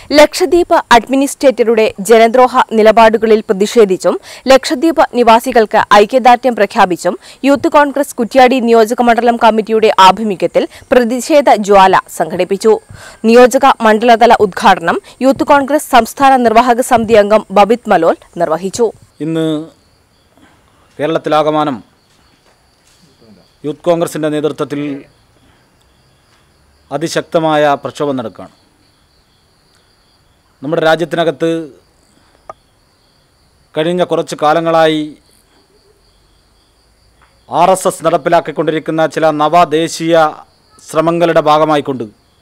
ലക്ഷദ്വീപ് അഡ്മിനിസ്ട്രേറ്ററുടെ ജനദ്രോഹ നിലപാടുകളിൽ പ്രതിഷേധിച്ചും ലക്ഷദ്വീപ് നിവാസികൾക്ക് ഐക്യദാർഢ്യം പ്രഖ്യാപിച്ചും യൂത്ത് കോൺഗ്രസ് കുറ്റ്യാടി നിയോജക മണ്ഡലം കമ്മിറ്റിയുടെ ആഭിമുഖ്യത്തിൽ പ്രതിഷേധ ജ്വാല സംഘടിപ്പിച്ചു നിയോജക മണ്ഡലതല ഉദ്ഘാടനം യൂത്ത് കോൺഗ്രസ് സംസ്ഥാന നിർവാഹക സമിതി അംഗം ബബിത് മലോൽ നിർവഹിച്ചു ഇന്ന് കേരളത്തിലാകമാനം യൂത്ത് കോൺഗ്രസിൻ്റെ നേതൃത്വത്തിൽ അതിശക്തമായ പ്രക്ഷോഭം നടക്കുകയാണ് നമ്മുടെ രാജ്യത്തിനകത്ത് കഴിഞ്ഞ കുറച്ച് കാലങ്ങളായി ആർ എസ് എസ് നടപ്പിലാക്കിക്കൊണ്ടിരിക്കുന്ന ചില നവദേശീയ ശ്രമങ്ങളുടെ ഭാഗമായിക്കൊണ്ട്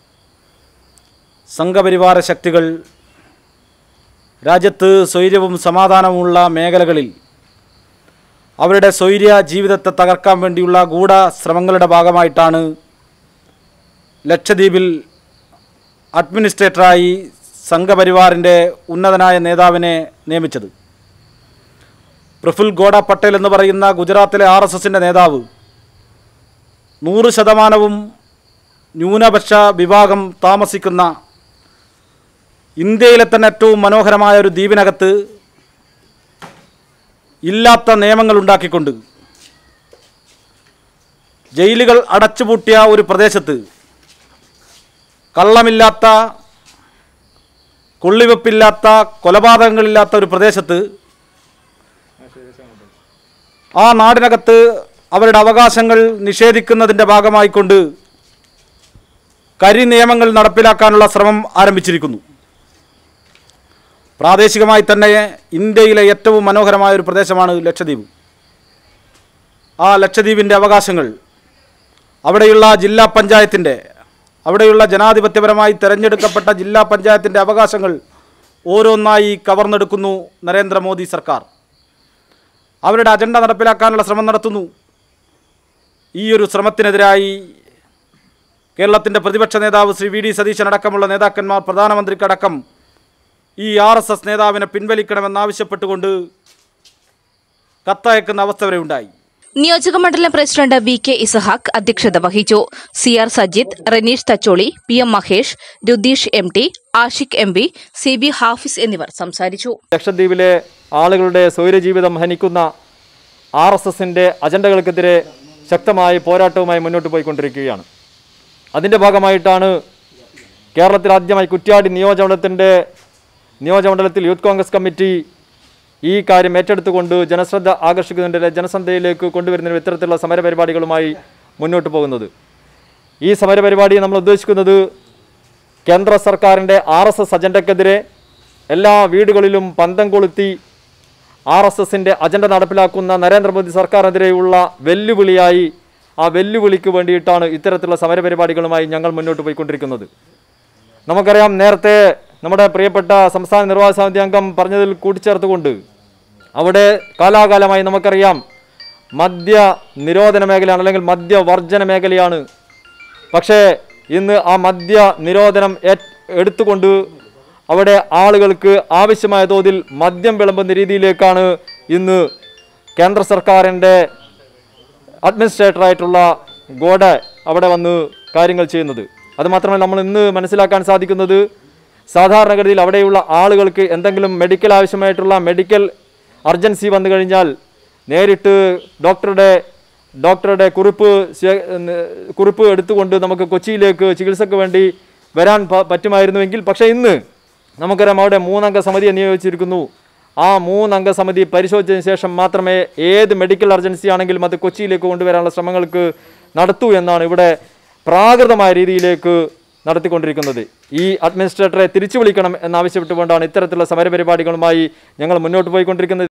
സംഘപരിവാര ശക്തികൾ രാജ്യത്ത് സ്വൈര്യവും സമാധാനവുമുള്ള മേഖലകളിൽ അവരുടെ സ്വൈര്യ ജീവിതത്തെ തകർക്കാൻ വേണ്ടിയുള്ള ഗൂഢ ശ്രമങ്ങളുടെ ഭാഗമായിട്ടാണ് ലക്ഷദ്വീപിൽ അഡ്മിനിസ്ട്രേറ്ററായി സംഘപരിവാറിൻ്റെ ഉന്നതനായ നേതാവിനെ നിയമിച്ചത് പ്രഫുൽ ഗോഡ പട്ടേൽ എന്ന് പറയുന്ന ഗുജറാത്തിലെ ആർ എസ് എസിൻ്റെ നേതാവ് നൂറ് ശതമാനവും ന്യൂനപക്ഷ വിഭാഗം താമസിക്കുന്ന ഇന്ത്യയിലെ തന്നെ ഏറ്റവും മനോഹരമായ ഒരു ദ്വീപിനകത്ത് ഇല്ലാത്ത നിയമങ്ങൾ ഉണ്ടാക്കിക്കൊണ്ട് ജയിലുകൾ അടച്ചുപൂട്ടിയ ഒരു പ്രദേശത്ത് കള്ളമില്ലാത്ത കൊള്ളിവെപ്പില്ലാത്ത കൊലപാതകങ്ങളില്ലാത്ത ഒരു പ്രദേശത്ത് ആ നാടിനകത്ത് അവരുടെ അവകാശങ്ങൾ നിഷേധിക്കുന്നതിൻ്റെ ഭാഗമായിക്കൊണ്ട് കരി നിയമങ്ങൾ നടപ്പിലാക്കാനുള്ള ശ്രമം ആരംഭിച്ചിരിക്കുന്നു പ്രാദേശികമായി തന്നെ ഇന്ത്യയിലെ ഏറ്റവും മനോഹരമായ ഒരു പ്രദേശമാണ് ലക്ഷദ്വീപ് ആ ലക്ഷദ്വീപിൻ്റെ അവകാശങ്ങൾ അവിടെയുള്ള ജില്ലാ പഞ്ചായത്തിൻ്റെ അവിടെയുള്ള ജനാധിപത്യപരമായി തിരഞ്ഞെടുക്കപ്പെട്ട ജില്ലാ പഞ്ചായത്തിൻ്റെ അവകാശങ്ങൾ ഓരോന്നായി കവർന്നെടുക്കുന്നു നരേന്ദ്രമോദി സർക്കാർ അവരുടെ അജണ്ട നടപ്പിലാക്കാനുള്ള ശ്രമം നടത്തുന്നു ഈ ഒരു ശ്രമത്തിനെതിരായി കേരളത്തിൻ്റെ പ്രതിപക്ഷ നേതാവ് ശ്രീ വി ഡി സതീശൻ അടക്കമുള്ള നേതാക്കന്മാർ പ്രധാനമന്ത്രിക്കടക്കം ഈ ആർ എസ് എസ് നേതാവിനെ പിൻവലിക്കണമെന്നാവശ്യപ്പെട്ടുകൊണ്ട് കത്തയക്കുന്ന അവസ്ഥ വരെ ഉണ്ടായി നിയോജക മണ്ഡലം പ്രസിഡന്റ് വി കെ ഇസഹാക്ക് അധ്യക്ഷത വഹിച്ചു C R Sajith Raneesh Thacholi P M Mahesh Rudheesh M T Ashiq M P C B Hafiz എന്നിവർ സംസാരിച്ചു ലക്ഷദ്വീപിലെ ആളുകളുടെ സ്വൈരജീവിതം ഹനിക്കുന്ന ആർ എസ് എസിൻ്റെ അജണ്ടകൾക്കെതിരെ ശക്തമായ പോരാട്ടവുമായി മുന്നോട്ട് പോയിക്കൊണ്ടിരിക്കുകയാണ് അതിൻ്റെ ഭാഗമായിട്ടാണ് കേരളത്തിൽ ആദ്യമായി കുറ്റ്യാടി നിയോജകമണ്ഡലത്തിൻ്റെ നിയോജകമണ്ഡലത്തിൽ യൂത്ത് കോൺഗ്രസ് കമ്മിറ്റി ഈ കാര്യം ഏറ്റെടുത്തുകൊണ്ട് ജനശ്രദ്ധ ആകർഷിക്കുന്നതിൻ്റെ ജനസന്ധയിലേക്ക് കൊണ്ടുവരുന്നതിന് ഇത്തരത്തിലുള്ള സമരപരിപാടികളുമായി മുന്നോട്ട് പോകുന്നത് ഈ സമരപരിപാടി നമ്മൾ ഉദ്ദേശിക്കുന്നത് കേന്ദ്ര സർക്കാരിൻ്റെ ആർ എസ് എസ് അജണ്ടക്കെതിരെ എല്ലാ വീടുകളിലും പന്തം കൊളുത്തി ആർ എസ് എസിൻ്റെ അജണ്ട നടപ്പിലാക്കുന്ന നരേന്ദ്രമോദി സർക്കാരിനെതിരെയുള്ള വെല്ലുവിളിയായി ആ വെല്ലുവിളിക്ക് വേണ്ടിയിട്ടാണ് ഇത്തരത്തിലുള്ള സമരപരിപാടികളുമായി ഞങ്ങൾ മുന്നോട്ട് പോയിക്കൊണ്ടിരിക്കുന്നത് നമുക്കറിയാം നേരത്തെ നമ്മുടെ പ്രിയപ്പെട്ട സംസ്ഥാന നിർവാഹക സമിതി അംഗം പറഞ്ഞതിൽ കൂട്ടിച്ചേർത്തുകൊണ്ട് അവിടെ കാലാകാലമായി നമുക്കറിയാം മദ്യ നിരോധന മേഖലയാണ് അല്ലെങ്കിൽ മദ്യവർജന മേഖലയാണ് പക്ഷേ ഇന്ന് ആ മദ്യ നിരോധനം ഏറ്റ് എടുത്തുകൊണ്ട് അവിടെ ആളുകൾക്ക് ആവശ്യമായ തോതിൽ മദ്യം വിളമ്പുന്ന രീതിയിലേക്കാണ് ഇന്ന് കേന്ദ്ര സർക്കാരിൻ്റെ അഡ്മിനിസ്ട്രേറ്ററായിട്ടുള്ള ഗോഡ അവിടെ വന്ന് കാര്യങ്ങൾ ചെയ്യുന്നത് അതുമാത്രമല്ല നമ്മൾ ഇന്ന് മനസ്സിലാക്കാൻ സാധിക്കുന്നത് സാധാരണഗതിയിൽ അവിടെയുള്ള ആളുകൾക്ക് എന്തെങ്കിലും മെഡിക്കൽ ആവശ്യമായിട്ടുള്ള മെഡിക്കൽ അർജൻസി വന്നു കഴിഞ്ഞാൽ നേരിട്ട് ഡോക്ടറുടെ ഡോക്ടറുടെ കുറിപ്പ് സ്വീ- ന് കുറിപ്പ് എടുത്തുകൊണ്ട് നമുക്ക് കൊച്ചിയിലേക്ക് ചികിത്സയ്ക്ക് വേണ്ടി വരാൻ പ- പറ്റുമായിരുന്നുവെങ്കിൽ പക്ഷേ ഇന്ന് നമുക്കറിയാം അവിടെ മൂന്നംഗ സമിതിയെ നിയോഗിച്ചിരിക്കുന്നു ആ മൂന്നംഗ സമിതി പരിശോധിച്ചതിന് ശേഷം മാത്രമേ ഏത് മെഡിക്കൽ അർജൻസി ആണെങ്കിലും അത് കൊച്ചിയിലേക്ക് കൊണ്ടുവരാനുള്ള ശ്രമങ്ങൾക്ക് നടത്തൂ എന്നാണ് ഇവിടെ പ്രാകൃതമായ രീതിയിലേക്ക് നടത്തിക്കൊണ്ടിരിക്കുന്നത് ഈ അഡ്മിനിസ്ട്രേറ്ററെ തിരിച്ചു വിളിക്കണം എന്നാവശ്യപ്പെട്ടുകൊണ്ടാണ് ഇത്തരത്തിലുള്ള സമരപരിപാടികളുമായി ഞങ്ങൾ മുന്നോട്ട് പോയിക്കൊണ്ടിരിക്കുന്നത്